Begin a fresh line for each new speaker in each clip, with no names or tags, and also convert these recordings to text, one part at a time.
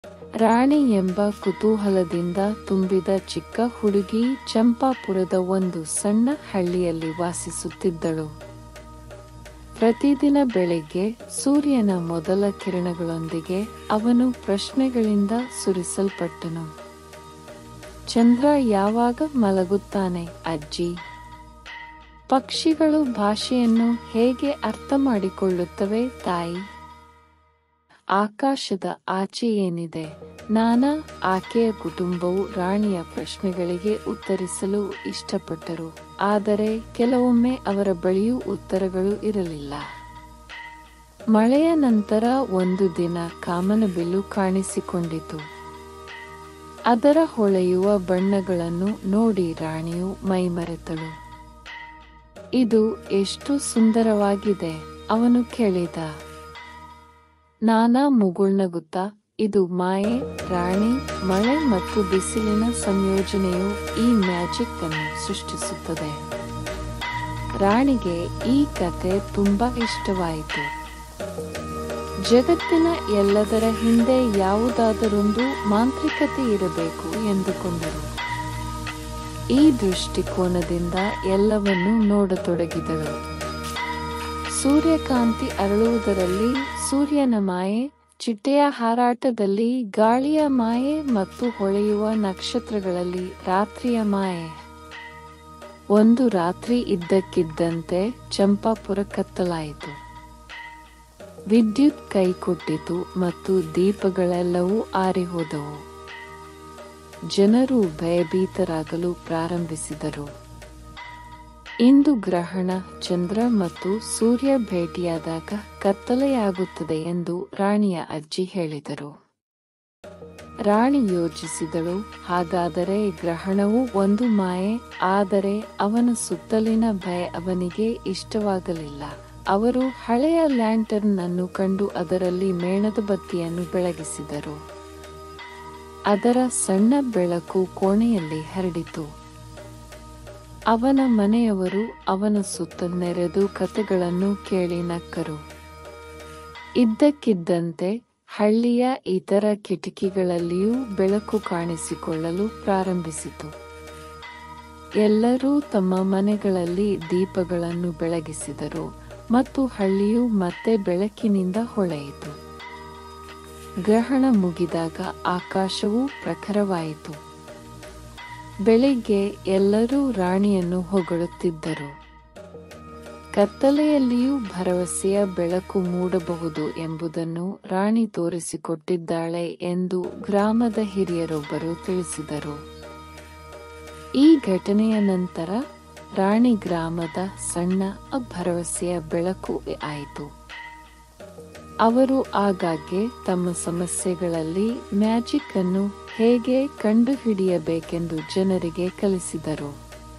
ರಾಣಿ ಎಂಬ ಕುತೂಹಲದಿಂದ ತುಂಬಿದ ಚಿಕ್ಕ ಹುಡುಗಿ ಚಂಪಾಪುರದ ಒಂದು ಸಣ್ಣ ಹಳ್ಳಿಯಲ್ಲಿ ವಾಸಿಸುತ್ತಿದ್ದಳು ಪ್ರತಿದಿನ ಬೆಳಿಗ್ಗೆ ಸೂರ್ಯನ ಮೊದಲ ಕಿರಣಗಳೊಂದಿಗೆ ಅವನು ಪ್ರಶ್ನೆಗಳಿಂದ ಸುರಿಸಲ್ಪಟ್ಟನು ಚಂದ್ರ ಯಾವಾಗ ಮಲಗುತ್ತಾನೆ ಅಜ್ಜಿ ಪಕ್ಷಿಗಳು ಭಾಷೆಯನ್ನು ಹೇಗೆ ಅರ್ಥ ಮಾಡಿಕೊಳ್ಳುತ್ತವೆ ತಾಯಿ ಆಕಾಶದ ಆಚೆ ಏನಿದೆ ನಾನಾ ಆಕೆಯ ಕುಟುಂಬವು ರಾಣಿಯ ಪ್ರಶ್ನೆಗಳಿಗೆ ಉತ್ತರಿಸಲು ಇಷ್ಟಪಟ್ಟರು ಆದರೆ ಕೆಲವೊಮ್ಮೆ ಅವರ ಬಳಿಯೂ ಉತ್ತರಗಳು ಇರಲಿಲ್ಲ ಮಳೆಯ ನಂತರ ಒಂದು ದಿನ ಕಾಮನಬಿಲ್ಲು ಕಾಣಿಸಿಕೊಂಡಿತು ಅದರ ಹೊಳೆಯುವ ಬಣ್ಣಗಳನ್ನು ನೋಡಿ ರಾಣಿಯು ಮೈಮರೆತಳು ಇದು ಎಷ್ಟು ಸುಂದರವಾಗಿದೆ ಅವನು ಕೇಳಿದ ನಾನಾ ಮುಗುಳ್ನಗುತ್ತಾ ಇದು ಮಾಯೆ ರಾಣಿ ಮಳೆ ಮತ್ತು ಬಿಸಿಲಿನ ಸಂಯೋಜನೆಯು ಈ ಮ್ಯಾಜಿಕ್ ಅನ್ನು ಸೃಷ್ಟಿಸುತ್ತದೆ ರಾಣಿಗೆ ಈ ಕತೆ ತುಂಬಾ ಇಷ್ಟವಾಯಿತು ಜಗತ್ತಿನ ಎಲ್ಲದರ ಹಿಂದೆ ಯಾವುದಾದರೊಂದು ಮಾಂತ್ರಿಕತೆ ಇರಬೇಕು ಎಂದುಕೊಂಡರು ಈ ದೃಷ್ಟಿಕೋನದಿಂದ ಎಲ್ಲವನ್ನೂ ನೋಡತೊಡಗಿದಳು ಸೂರ್ಯಕಾಂತಿ ಅರಳುವುದರಲ್ಲಿ ಸೂರ್ಯನ ಮಾಯೆ ಚಿಟ್ಟೆಯ ಹಾರಾಟದಲ್ಲಿ ಗಾಳಿಯ ಮಾಯೆ ಮತ್ತು ಹೊಳೆಯುವ ನಕ್ಷತ್ರಗಳಲ್ಲಿ ರಾತ್ರಿಯ ಮಾಯೆ ಒಂದು ರಾತ್ರಿ ಇದ್ದಕ್ಕಿದ್ದಂತೆ ಚಂಪಾಪುರ ಕತ್ತಲಾಯಿತು ವಿದ್ಯುತ್ ಕೈಕೊಟ್ಟಿತು ಮತ್ತು ದೀಪಗಳೆಲ್ಲವೂ ಆರಿಹೋದವು ಜನರು ಭಯಭೀತರಾಗಲು ಪ್ರಾರಂಭಿಸಿದರು ಇಂದು ಗ್ರಹಣ ಚಂದ್ರ ಮತ್ತು ಸೂರ್ಯ ಭೇಟಿಯಾದಾಗ ಕತ್ತಲೆಯಾಗುತ್ತದೆ ಎಂದು ರಾಣಿಯ ಅಜ್ಜಿ ಹೇಳಿದರು ರಾಣಿ ಯೋಚಿಸಿದಳು ಹಾಗಾದರೆ ಗ್ರಹಣವು ಒಂದು ಮಾಯೆ ಆದರೆ ಅವನ ಸುತ್ತಲಿನ ಭಯ ಅವನಿಗೆ ಇಷ್ಟವಾಗಲಿಲ್ಲ ಅವರು ಹಳೆಯ ಲ್ಯಾಂಟರ್ನ್ ಅನ್ನು ಕಂಡು ಅದರಲ್ಲಿ ಮೇಣದ ಬತ್ತಿಯನ್ನು ಬೆಳಗಿಸಿದರು ಅದರ ಸಣ್ಣ ಬೆಳಕು ಕೋಣೆಯಲ್ಲಿ ಹರಡಿತು ಅವನ ಮನೆಯವರು ಅವನ ಸುತ್ತ ನೆರೆದು ಕತೆಗಳನ್ನು ಕೇಳಿ ನಕ್ಕರು ಇದ್ದಕ್ಕಿದ್ದಂತೆ ಹಳ್ಳಿಯ ಇತರ ಕಿಟಕಿಗಳಲ್ಲಿಯೂ ಬೆಳಕು ಕಾಣಿಸಿಕೊಳ್ಳಲು ಪ್ರಾರಂಭಿಸಿತು ಎಲ್ಲರೂ ತಮ್ಮ ಮನೆಗಳಲ್ಲಿ ದೀಪಗಳನ್ನು ಬೆಳಗಿಸಿದರು ಮತ್ತು ಹಳ್ಳಿಯು ಮತ್ತೆ ಬೆಳಕಿನಿಂದ ಹೊಳೆಯಿತು ಗ್ರಹಣ ಮುಗಿದಾಗ ಆಕಾಶವೂ ಪ್ರಖರವಾಯಿತು ಬೆಳಿಗ್ಗೆ ಎಲ್ಲರೂ ರಾಣಿಯನ್ನು ಹೊಗಳುತ್ತಿದ್ದರು ಕತ್ತಲೆಯಲ್ಲಿಯೂ ಭರವಸೆಯ ಬೆಳಕು ಮೂಡಬಹುದು ಎಂಬುದನ್ನು ರಾಣಿ ತೋರಿಸಿಕೊಟ್ಟಿದ್ದಾಳೆ ಎಂದು ಗ್ರಾಮದ ಹಿರಿಯರೊಬ್ಬರು ತಿಳಿಸಿದರು ಈ ಘಟನೆಯ ನಂತರ ರಾಣಿ ಗ್ರಾಮದ ಸಣ್ಣ ಭರವಸೆಯ ಬೆಳಕು ಆಯಿತು ಅವರು ಆಗಾಗ್ಗೆ ತಮ್ಮ ಸಮಸ್ಯೆಗಳಲ್ಲಿ ಮ್ಯಾಜಿಕ್ ಅನ್ನು ಹೇಗೆ ಕಂಡುಹಿಡಿಯಬೇಕೆಂದು ಜನರಿಗೆ ಕಲಿಸಿದರು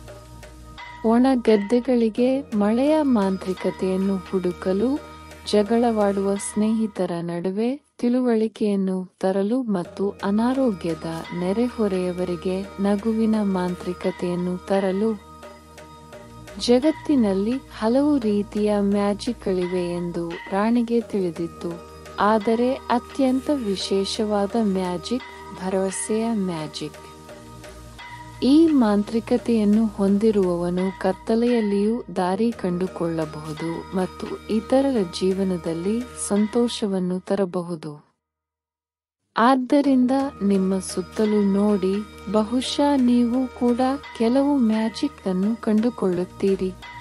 ಒಣ ಗದ್ದೆಗಳಿಗೆ ಮಳೆಯ ಮಾಂತ್ರಿಕತೆಯನ್ನು ಹುಡುಕಲು ಜಗಳವಾಡುವ ಸ್ನೇಹಿತರ ನಡುವೆ ತಿಳುವಳಿಕೆಯನ್ನು ತರಲು ಮತ್ತು ಅನಾರೋಗ್ಯದ ನೆರೆಹೊರೆಯವರಿಗೆ ನಗುವಿನ ಮಾಂತ್ರಿಕತೆಯನ್ನು ತರಲು ಜಗತ್ತಿನಲ್ಲಿ ಹಲವು ರೀತಿಯ ಮ್ಯಾಜಿಕ್ಗಳಿವೆ ಎಂದು ರಾಣಿಗೆ ತಿಳಿದಿತ್ತು ಆದರೆ ಅತ್ಯಂತ ವಿಶೇಷವಾದ ಮ್ಯಾಜಿಕ್ ಭರವಸೆಯ ಮ್ಯಾಜಿಕ್ ಈ ಮಾಂತ್ರಿಕತೆಯನ್ನು ಹೊಂದಿರುವವನು ಕತ್ತಲೆಯಲ್ಲಿಯೂ ದಾರಿ ಕಂಡುಕೊಳ್ಳಬಹುದು ಮತ್ತು ಇತರರ ಜೀವನದಲ್ಲಿ ಸಂತೋಷವನ್ನು ತರಬಹುದು ಆದ್ದರಿಂದ ನಿಮ್ಮ ಸುತ್ತಲೂ ನೋಡಿ ಬಹುಶಃ ನೀವು ಕೂಡ ಕೆಲವು ಮ್ಯಾಜಿಕ್ ಅನ್ನು ಕಂಡುಕೊಳ್ಳುತ್ತೀರಿ